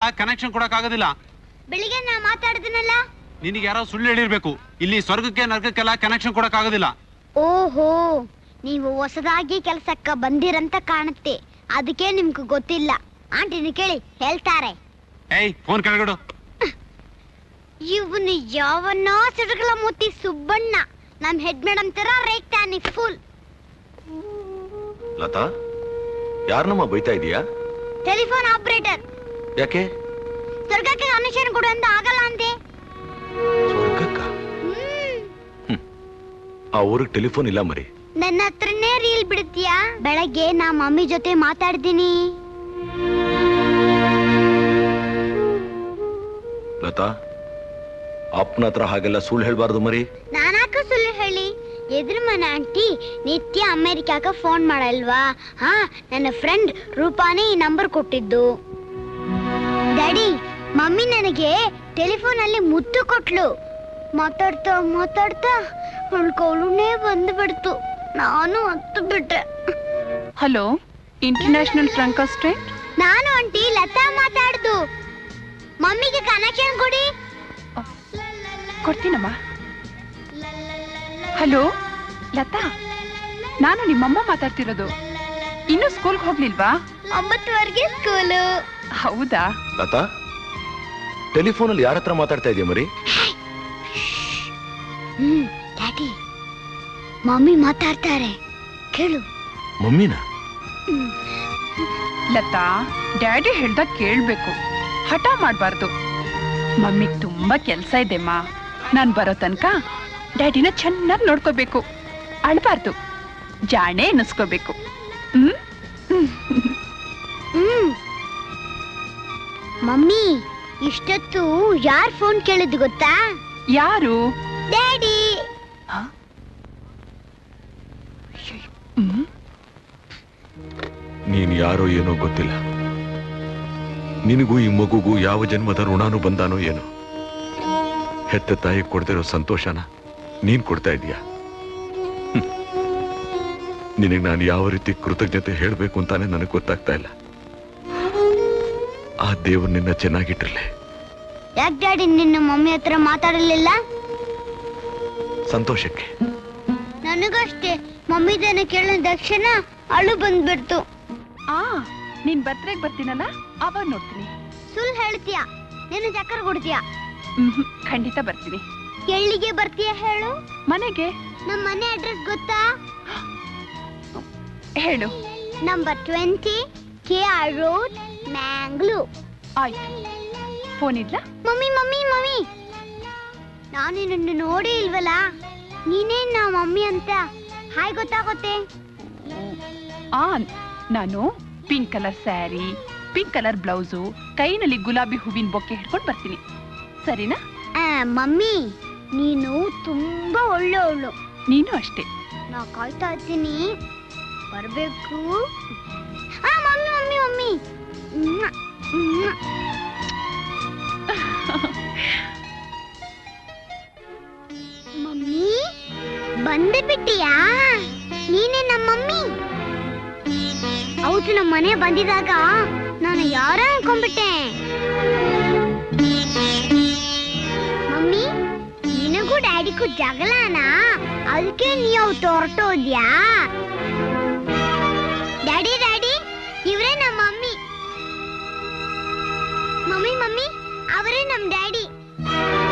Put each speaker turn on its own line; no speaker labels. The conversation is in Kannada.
ಕನೆಕ್ಷನ್ ಕೊಡಕ್ ಆಗೋದಿಲ್ಲ
ಬೆಳಿಗ್ಗೆ ನಾ ಮಾತಾಡ್ತೀನಲ್ಲ
ನಿನಗೆ ಯಾರೋ ಸುಳ್ಳು ಹೇಳಿರ್ಬೇಕು ಇಲ್ಲಿ ಸ್ವರ್ಗಕ್ಕೆ ನರ್ಕಕ್ಕೆಲ್ಲ ಕನೆಕ್ಷನ್ ಕೊಡಕ್ ಆಗೋದಿಲ್ಲ
ಓಹೋ ನೀವು ಹೊಸದಾಗಿ ಕೆಲ್ಸಕ್ಕ ಬಂದಿರಂತ ಕಾಣುತ್ತೆ ಅದಕ್ಕೆ ನಿಮ್ಗೆ ಗೊತ್ತಿಲ್ಲ ಆಂಟಿನ ಕೇಳಿ ಹೇಳ್ತಾರೆ
ಏಯ್ ಫೋನ್ ಕೆಳಗಡು
ಇವನು ಯಾವನೋ ಸಿಡಗಲ ಮೂತಿ ಸುಬ್ಬಣ್ಣ ನಮ್ ಹೆಡ್ ಮೇಡಮ್ ತರ ರೇಗ್ತಾನೆ ಫುಲ್
ಲತಾ ಯಾರನ್ನಮ್ಮ ಬೈತಾ ಇದೀಯಾ
ಟೆಲಿಫೋನ್ ಆಪರೇಟರ್
ಯಾಕೆ
ಸ್ವರ್ಗಕ್ಕೆ ಕನೆಕ್ಷನ್ ಕೊಡು ಅಂತ ಆಗಲ್ಲ ಅಂದೆ
ಸ್ವರ್ಗಕ್ಕ
ಹ್ಮ್
ಆ ಊರಿಗೆ ಟೆಲಿಫೋನ್ ಇಲ್ಲ ಮರಿ
ನನ್ನ ಹತ್ರನೇ ರೀಲ್ ಬಿಡ್ತೀಯಾ ಬೆಳಗ್ಗೆ ನಾ ಮಮ್ಮಿ ಜೊತೆ ಮಾತಾಡ್ತೀನಿ
ಲತಾ ಅಪ್ಪನ ಹತ್ರ ಹಾಗೆಲ್ಲ ಸುಳ್ಳು ಹೇಳ್ಬಾರ್ದು ಮರಿ
ನಾನಾಕ ಸುಳ್ಳು ಹೇಳಿ ಎದುರು ಮನೆ ಆಂಟಿ ನಿತ್ಯ ಅಮೆರಿಕಾಕ ಫೋನ್ ಮಾಡಲ್ವಾ ಹಾ ನನ್ನ ಫ್ರೆಂಡ್ ರೂಪಾನೇ ಈ ನಂಬರ್ ಕೊಟ್ಟಿದ್ದು ಡ್ಯಾಡಿ ಮಮ್ಮಿ ನನಗೆ ಟೆಲಿಫೋನ್ ಅಲ್ಲಿ ಮುತ್ತು ಕೊಟ್ಲು ಮಾತಾಡ್ತಾ ಮಾತಾಡ್ತಾ ಉಳ್ಕೊಳ್ಳುನೇ ಬಂದ್ಬಿಡ್ತು ನಾನು ಹತ್ತು ಬಿಟ್ಟೆ
ಹಲೋ ಇಂಟರ್ನ್ಯಾಷನಲ್ ಟ್ರಂಕ್ ಸ್ಟ್ರೇಟ್
ನಾನು ಆಂಟಿ ಲತಾ ಮಾತಾಡ್ದು ಮಮ್ಮಿಗೆ ಕನೆಕ್ಷನ್ ಕೊಡಿ
ಕೊಡ್ತೀನಮ್ಮ ಹಲೋ ಲತಾ ನಾನು ನಿಮ್ಮಮ್ಮ ಮಾತಾಡ್ತಿರೋದು ಇನ್ನೂ ಸ್ಕೂಲ್ಗೆ ಹೋಗ್ಲಿಲ್ವಾ
ಒಂಬತ್ತುವರೆಗೆ ಸ್ಕೂಲು
ಹೌದಾ
ಲತಾ ಟೆಲಿಫೋನಲ್ಲಿ ಯಾರ ಹತ್ರ ಮಾತಾಡ್ತಾ ಇದೀಯ ಮರಿ
ಹ್ಮ್ ಡ್ಯಾಡಿ ಮಮ್ಮಿ ಮಾತಾಡ್ತಾರೆ ಕೇಳು
ಮಮ್ಮಿನ
ಲತಾ ಡ್ಯಾಡಿ ಹೇಳ್ದಾಗ ಕೇಳ್ಬೇಕು ಹಠ ಮಾಡ್ಬಾರ್ದು ಮಮ್ಮಿಗ್ ತುಂಬಾ ಕೆಲ್ಸ ಇದೆಮ್ಮ ನಾನ್ ಬರೋ ತನಕ ಡ್ಯಾಡಿನ ಚೆನ್ನಾಗಿ ನೋಡ್ಕೋಬೇಕು ಅಳ್ಬಾರ್ದು ಜಾಣೆ ಅನ್ನಿಸ್ಕೋಬೇಕು ಹ್ಮ್
ಹ್ಮ್ ಮಮ್ಮಿ ಇಷ್ಟೊತ್ತು ಯಾರ್ ಫೋನ್ ಕೇಳಿದ್ ಗೊತ್ತಾ
ಯಾರು
ಡ್ಯಾಡಿ
ಹ್ಮ್
ನೀನ್ ಯಾರೋ ಏನೋ ಗೊತ್ತಿಲ್ಲ ನಿನಗೂ ಈ ಮಗುಗೂ ಯಾವ ಜನ್ಮದ ಋಣಾನು ಬಂದಾನೋ ಏನೋ ಹೆತ್ತ ತಾಯಿ ಕೊಡ್ತಿರೋ ಸಂತೋಷನ ನೀನ್ ಕೊಡ್ತಾ ಇದೀಯ ನಿನಗೆ ನಾನು ಯಾವ ರೀತಿ ಕೃತಜ್ಞತೆ ಹೇಳ್ಬೇಕು ಅಂತಾನೆ ನನಗೆ ಗೊತ್ತಾಗ್ತಾ ಇಲ್ಲ ಆ ದೇವ್ರು ನಿನ್ನ ಚೆನ್ನಾಗಿಟ್ಟಿರ್ಲಿ
ಯಾಕ್ ಡ್ಯಾಡಿ ನಿನ್ನ ಮಮ್ಮಿ ಹತ್ರ ಮಾತಾಡಲಿಲ್ಲ
ಸಂತೋಷಕ್ಕೆ
ನನಗಷ್ಟೇ ಮಮ್ಮಿದನ್ನ ಕೇಳಿದ ತಕ್ಷಣ ಅಳು ಬಂದ್ಬಿಡ್ತು
ಆ ನೀನ್ ಬರ್ತ್ರೆಗ್ ಬರ್ತೀನಲ್ಲ ಅವಾಗ ನೋಡ್ತೀನಿ
ಸುಲ್ ಹೇಳ್ತೀಯ ನೀನು ಚಕ್ಕರ್ ಕೊಡ್ತೀಯ
ಹ್ಮ್ ಖಂಡಿತ ಬರ್ತೀನಿ
ಎಲ್ಲಿಗೆ ಬರ್ತೀಯ ಹೇಳು
ಮನೆಗೆ
ನಮ್ಮ ಮನೆ ಅಡ್ರೆಸ್ ಗೊತ್ತಾ
ಹೇಳು
number twenty K R road Mangalore
ಆಯ್ತು ಫೋನ್ ಇಡ್ಲಾ
ಮಮ್ಮಿ ಮಮ್ಮಿ ಮಮ್ಮಿ ನಾನು ನಿನ್ನನ್ನು ನೋಡಿ ಇಲ್ವಲ್ಲ ನೀನೇ ನಾ ಮಮ್ಮಿ ಅಂತ ಹಾಯ್ ಗೊತ್ತಾಗುತ್ತೆ
ಆ ನಾನು pink colour sari pink colour blouse ಕೈನಲ್ಲಿ ಗುಲಾಬಿ ಹೂವಿನ ಬೊಕ್ಕೆ ಹಿಡ್ಕೊಂಡು ಬರ್ತೀನಿ ಸರಿನಾ
ಆ, ಮಮ್ಮಿ ನೀನು ತುಂಬಾ ಒಳ್ಳೆಯವಳು
ನೀನು ಅಷ್ಟೇ
ನಾ ಕಾಯ್ತಾ ಇದ್ದೀನಿ ಬರ್ಬೇಕು ಆ ಮಮ್ಮಿ ಮಮ್ಮಿ ಮಮ್ಮಿ ಮ್ವಾ, ಮ್ವಾ. ಮಮ್ಮಿ ಬಂದು ಬಿಟ್ಟಿಯಾ ನೀನೇ ನಮ್ಮ ಮಮ್ಮಿ ಹೌದು ನಮ್ಮ ಮನೆ ಬಂದಿದಾಗ ನಾನು ಯಾರ ಅನ್ಕೊಂಡ್ಬಿಟ್ಟೆ ಮಮ್ಮಿ ನಿನಗೂ ಡ್ಯಾಡಿಗೂ ಜಗಳನಾ ಅದಕ್ಕೆ ನೀವು ಹೊರಟೋದ್ಯಾ ಡ್ಯಾಡಿ ಡ್ಯಾಡಿ ಇವರೇ ನಮ್ಮ ಮಮ್ಮಿ ಮಮ್ಮಿ ಮಮ್ಮಿ ಅವರೇ ನಮ್ಮ ಡ್ಯಾಡಿ